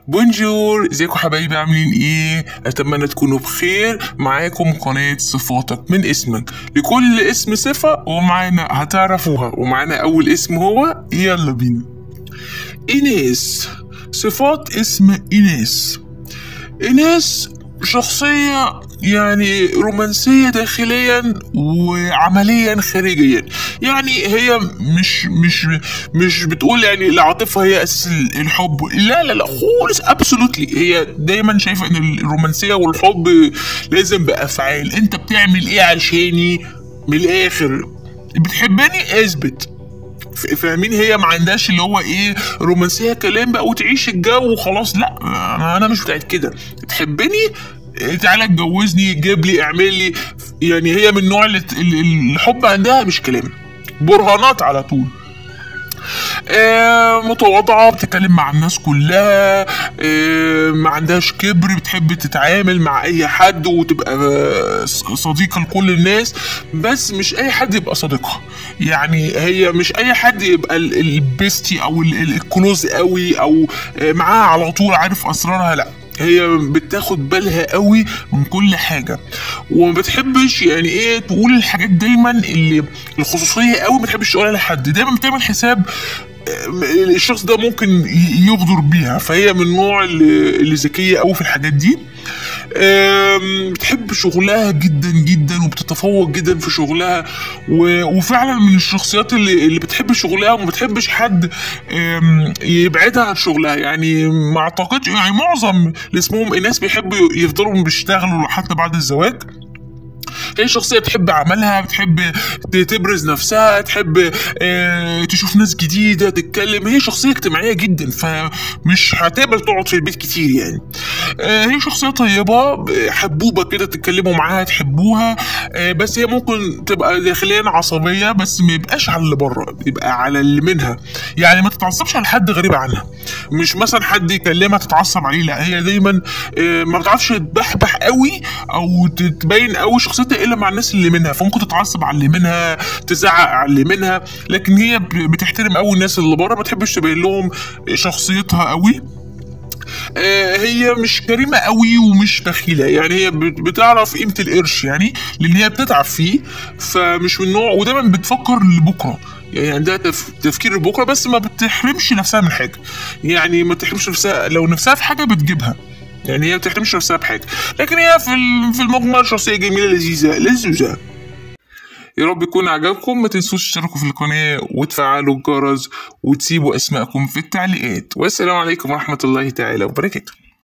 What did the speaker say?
بونجور ازيكم حبايبي عاملين ايه اتمنى تكونوا بخير معاكم قناة صفاتك من اسمك لكل اسم صفة ومعانا هتعرفوها ومعانا اول اسم هو يلا بينا اينيس صفات اسم اينيس اينيس شخصية يعني رومانسية داخليا وعمليا خارجيا يعني هي مش مش مش بتقول يعني العاطفة هي أساس الحب لا لا لا خالص ابسولوتلي هي دايما شايفة إن الرومانسية والحب لازم بأفعال أنت بتعمل إيه عشاني من الآخر بتحبني اثبت فاهمين هي ما عندهاش اللي هو ايه رومانسيه كلام بقى وتعيش الجو وخلاص لا انا انا مش بتاعت كده تحبني تعالى اتجوزني جيب لي اعمل لي يعني هي من النوع اللي الحب عندها مش كلام برهانات على طول آه متواضعة بتتكلم مع الناس كلها آه ما عندهاش كبر بتحب تتعامل مع أي حد وتبقى صديقة لكل الناس بس مش أي حد يبقى صديقها يعني هي مش أي حد يبقى البيستي أو الكلوز قوي أو معاها على طول عارف أسرارها لأ هي بتاخد بالها قوي من كل حاجة وما بتحبش يعني ايه تقول الحاجات دايما اللي الخصوصية قوي ما بتحبش تقولها لحد دايما بتعمل حساب الشخص ده ممكن يغدر بيها فهي من النوع اللي ذكية قوي في الحاجات دي بتحب شغلها جدا جدا وبتتفوق جدا في شغلها وفعلا من الشخصيات اللي, اللي بتحب شغلها وما بتحبش حد يبعدها عن شغلها يعني ما اعتقدش يعني معظم اللي اسمهم الناس بيحبوا يفضلوا بيشتغلوا حتى بعد الزواج هي شخصية بتحب عملها بتحب تبرز نفسها تحب اه تشوف ناس جديدة تتكلم هي شخصية اجتماعية جدا فمش هتقبل تقعد في البيت كتير يعني اه هي شخصية طيبة حبوبة كده تتكلموا معاها تحبوها اه بس هي ممكن تبقى داخليا عصبية بس ما يبقاش على اللي بره يبقى على اللي منها يعني ما تتعصبش على حد غريب عنها مش مثلا حد يكلمها تتعصب عليه لا هي دايما ما بتعرفش تبحبح قوي او تبين قوي شخصيتها الا مع الناس اللي منها فممكن تتعصب على اللي منها تزعق على اللي منها لكن هي بتحترم قوي الناس اللي بره ما تحبش تبين لهم شخصيتها قوي آه هي مش كريمة قوي ومش بخيلة يعني هي بتعرف قيمة القرش يعني لأن هي بتتعب فيه فمش من نوع ودايما بتفكر لبكرة يعني عندها تف... تفكير لبكرة بس ما بتحرمش نفسها من حاجة يعني ما بتحرمش نفسها لو نفسها في حاجة بتجيبها يعني هي ما بتحرمش نفسها بحاجة لكن هي في في المجمل شخصية جميلة لذيذة لذوذة يا رب يكون عجبكم ما تنسوش تشتركوا في القناة وتفعلوا الجرس وتسيبوا أسماءكم في التعليقات والسلام عليكم ورحمة الله تعالى وبركاته